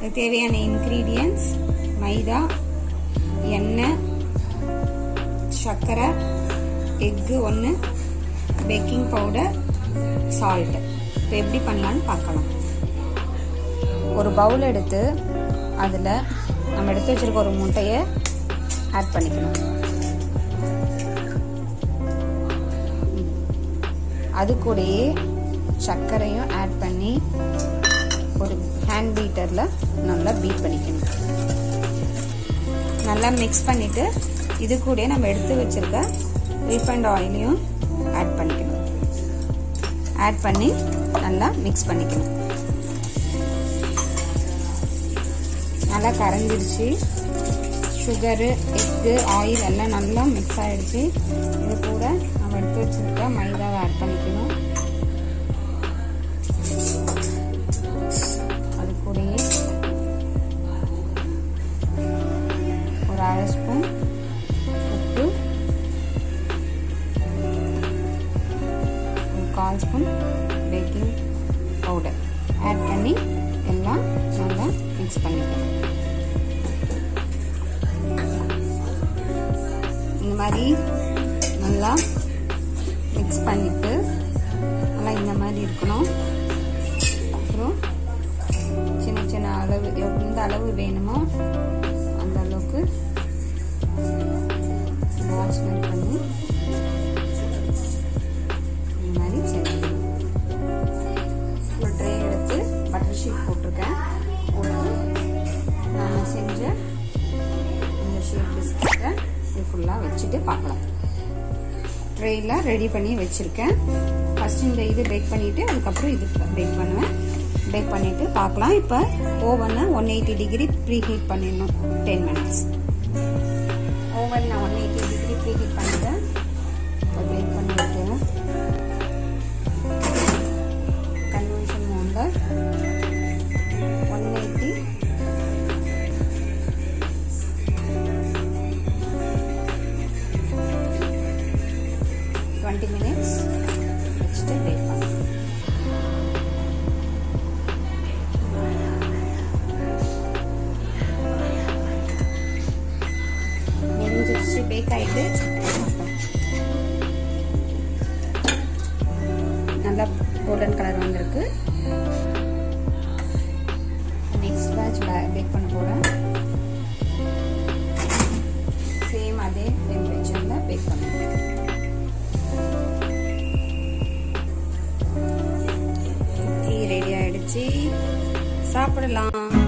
அதுக்கு தேவையான இன்க்ரீடியன்ஸ் மைதா எண்ணெய் சர்க்கரை எக்கு ஒன்று பேக்கிங் பவுடர் சால்ட் இப்போ எப்படி பண்ணலான்னு பார்க்கலாம் ஒரு பவுல் எடுத்து அதில் நம்ம எடுத்து வச்சிருக்க ஒரு முட்டையை ஆட் பண்ணிக்கணும் அது கூடயே சர்க்கரையும் ஆட் பண்ணி ஒரு ஹேண்ட் பீட்டரில் நல்லா பீட் பண்ணிக்கணும் நல்லா மிக்ஸ் பண்ணிவிட்டு இது கூட நம்ம எடுத்து வச்சிருக்க ரீஃபைண்ட் ஆயிலையும் ஆட் பண்ணிக்கணும் ஆட் பண்ணி நல்லா மிக்ஸ் பண்ணிக்கணும் நல்லா கரைஞ்சிருச்சு சுகரு எக்கு ஆயில் எல்லாம் நல்லா மிக்ஸ் ஆயிடுச்சு இது கூட நம்ம எடுத்து வச்சிருக்க மைதாவை ஆட் பண்ணிக்கணும் அது கூடயே ஒரு அரை ஸ்பூன் உப்பு ஒரு கால் ஸ்பூன் பேக்கிங் பவுடர் ஆட் பண்ணி எல்லாம் நல்லா மிக்ஸ் பண்ணிக்கணும் இந்த மாதிரி நல்லா மிக்ஸ் பண்ணிட்டு நல்லா இந்த மாதிரி இருக்கணும் அப்புறம் சின்ன சின்ன அளவு எந்த அளவு வேணுமோ அந்த அளவுக்கு பால்ஸ் மேக் பண்ணி இந்த மாதிரி செஞ்சுக்கணும் ஒரு ட்ரே எடுத்து பட்டர் ஷீட் போட்டிருக்கேன் போட்டு நான் செஞ்ச இந்த ஷீட் பிஸ்கட்டை இது ஃபுல்லாக வச்சுட்டு பார்க்கலாம் ட்ரேயில் ரெடி பண்ணி வச்சுருக்கேன் ஃபஸ்ட் இந்த இது பேக் பண்ணிவிட்டு அதுக்கப்புறம் இது பேக் பண்ணுவேன் பேக் பண்ணிவிட்டு பார்க்கலாம் இப்போ ஓவனை one eighty degree preheat பண்ணிடணும் டென் மினிட்ஸ் ஓவன் நான் one eighty degree preheat பண்ணிட்டேன் இப்போ பேக் பண்ணி வைக்கிறேன் கன்வென்ஷன் மோடில் ஒன் எயிட்டி டுவெண்ட்டி மினிட்ஸ் வச்சுட்டு பேக் பண்ணலாம் முடிஞ்சிருச்சு பேக் ஆயிட்டு நல்லா கோல்டன் கலர் வந்திருக்கு நெக்ஸ்ட் பேட்ச் பேக் பண்ண போகிறேன் சேம் அதே டெம்பரேச்சரில் பேக் பண்ணுவேன் ரெடி ஆயிடுச்சு சாப்பிடலாம்